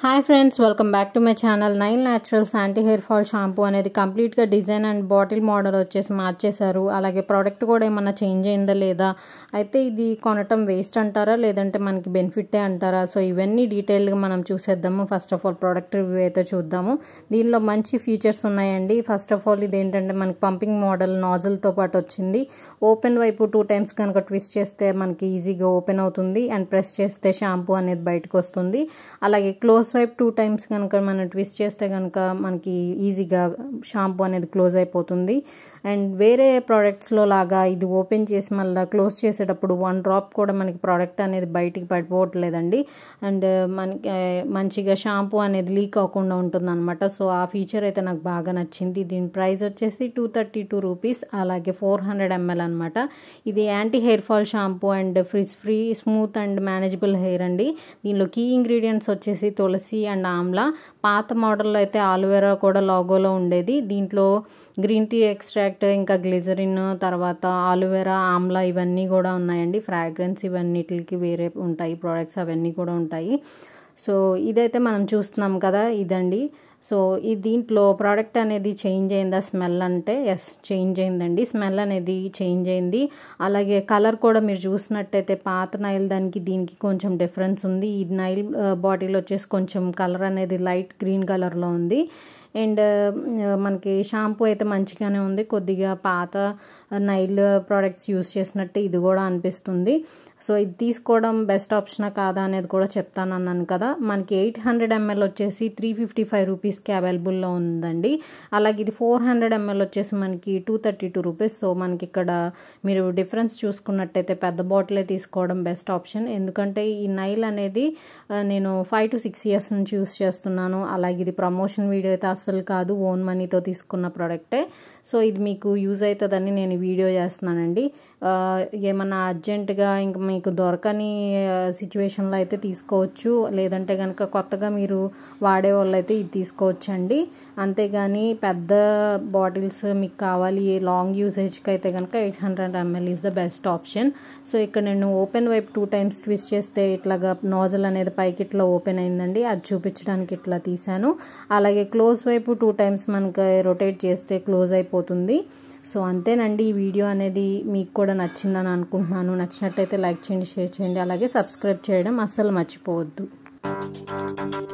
hi friends welcome back to my channel Nyle Naturals anti hair fall shampoo అనేది కంప్లీట్గా design and bottle model వచ్చేసి మార్చేశారు అలాగే product కూడా ఏమన్నా చేంజ్ అయిందా లేదా అయితే ఇది కొనటం వేస్ట్ అంటారా లేదంటే మనకి బెనిఫిటే అంటారా సో ఇవన్నీ డీటెయిల్గా మనం చూసేద్దాము first of all product review అయితే చూద్దాము దీనిలో మంచి ఫీచర్స్ ఉన్నాయండి ఫస్ట్ ఆఫ్ ఆల్ ఇది ఏంటంటే మనకి పంపింగ్ మోడల్ నాజిల్తో పాటు వచ్చింది ఓపెన్ వైపు టూ టైమ్స్ కనుక ట్విస్ట్ చేస్తే మనకి ఈజీగా ఓపెన్ అవుతుంది అండ్ ప్రెస్ చేస్తే షాంపూ అనేది బయటకు వస్తుంది అలాగే క్లోజ్ వైపు టూ టైమ్స్ కనుక మనం ట్విస్ట్ చేస్తే కనుక మనకి ఈజీగా షాంపూ అనేది క్లోజ్ అయిపోతుంది అండ్ వేరే ప్రోడక్ట్స్లో లాగా ఇది ఓపెన్ చేసి మళ్ళీ క్లోజ్ చేసేటప్పుడు వన్ డ్రాప్ కూడా మనకి ప్రోడక్ట్ అనేది బయటికి పడిపోవట్లేదండి అండ్ మనకి మంచిగా షాంపూ అనేది లీక్ అవ్వకుండా ఉంటుంది అనమాట సో ఆ ఫీచర్ అయితే నాకు బాగా నచ్చింది దీని ప్రైస్ వచ్చేసి టూ థర్టీ టూ రూపీస్ అలాగే ఫోర్ హండ్రెడ్ ఎంఎల్ అనమాట ఇది anti hair fall shampoo and frizz free smooth and manageable hair అండి దీనిలో కీ ఇంగ్రీడియంట్స్ వచ్చేసి తులసి అండ్ ఆమ్లా పాత మోడల్లో అయితే ఆలువేరా కూడా లాగోలో ఉండేది దీంట్లో గ్రీన్ టీ ఎక్స్ట్రాక్ట్ ఇంకా గ్లిజరిన్ తర్వాత ఆలువేరా ఆమ్లా ఇవన్నీ కూడా ఉన్నాయండి ఫ్రాగ్రెన్స్ ఇవన్నిటికి వేరే ఉంటాయి ప్రోడక్ట్స్ అవన్నీ కూడా ఉంటాయి సో ఇదైతే మనం చూస్తున్నాం కదా ఇదండి సో ఈ దీంట్లో ప్రోడక్ట్ అనేది చేంజ్ అయిందా స్మెల్ అంటే ఎస్ చేంజ్ అయిందండి స్మెల్ అనేది చేంజ్ అయింది అలాగే కలర్ కూడా మీరు చూసినట్టయితే పాత నైల్ దానికి దీనికి కొంచెం డిఫరెన్స్ ఉంది ఈ నైల్ బాటిల్ వచ్చేసి కొంచెం కలర్ అనేది లైట్ గ్రీన్ కలర్లో ఉంది అండ్ మనకి షాంపూ అయితే మంచిగానే ఉంది కొద్దిగా పాత నైల్ ప్రోడక్ట్స్ యూస్ చేసినట్టు ఇది కూడా అనిపిస్తుంది సో ఇది తీసుకోవడం బెస్ట్ ఆప్షనా కాదా అనేది కూడా చెప్తాను అన్నాను కదా మనకి ఎయిట్ హండ్రెడ్ ఎంఎల్ వచ్చేసి త్రీ ఫిఫ్టీ ఫైవ్ రూపీస్కి అవైలబుల్లో ఉందండి అలాగే ఇది ఫోర్ హండ్రెడ్ ఎంఎల్ వచ్చేసి మనకి two thirty two rupees so మనకి ఇక్కడ మీరు డిఫరెన్స్ చూసుకున్నట్టయితే పెద్ద బాటిలే తీసుకోవడం బెస్ట్ ఆప్షన్ ఎందుకంటే ఈ నైల్ అనేది నేను ఫైవ్ టు సిక్స్ ఇయర్స్ నుంచి యూస్ చేస్తున్నాను అలాగే ఇది ప్రమోషన్ వీడియో అయితే అస్సలు కాదు ఓన్ మనీతో తీసుకున్న ప్రోడక్టే సో ఇది మీకు యూజ్ అవుతుందని నేను వీడియో చేస్తున్నానండి ఏమన్నా అర్జెంటుగా ఇంక మీకు దొరకని సిచ్యువేషన్లో అయితే తీసుకోవచ్చు లేదంటే కనుక కొత్తగా మీరు వాడే వాళ్ళు అయితే ఇది తీసుకోవచ్చండి అంతేగాని పెద్ద బాటిల్స్ మీకు కావాలి లాంగ్ యూసేజ్కి అయితే కనుక eight hundred ML is the best option so ఇక్కడ నేను ఓపెన్ వైపు టూ టైమ్స్ ట్విస్ట్ చేస్తే ఇట్లాగా నోజల్ అనేది పైకి ఇట్లా ఓపెన్ అయిందండి అది చూపించడానికి ఇట్లా తీసాను అలాగే క్లోజ్ వైపు టూ టైమ్స్ మనకి రొటేట్ చేస్తే క్లోజ్ అయిపోతుంది సో అంతేనండి ఈ వీడియో అనేది మీకు కూడా నచ్చిందని అనుకుంటున్నాను నచ్చినట్టయితే లైక్ చేయండి షేర్ చేయండి అలాగే సబ్స్క్రైబ్ చేయడం అస్సలు మర్చిపోవద్దు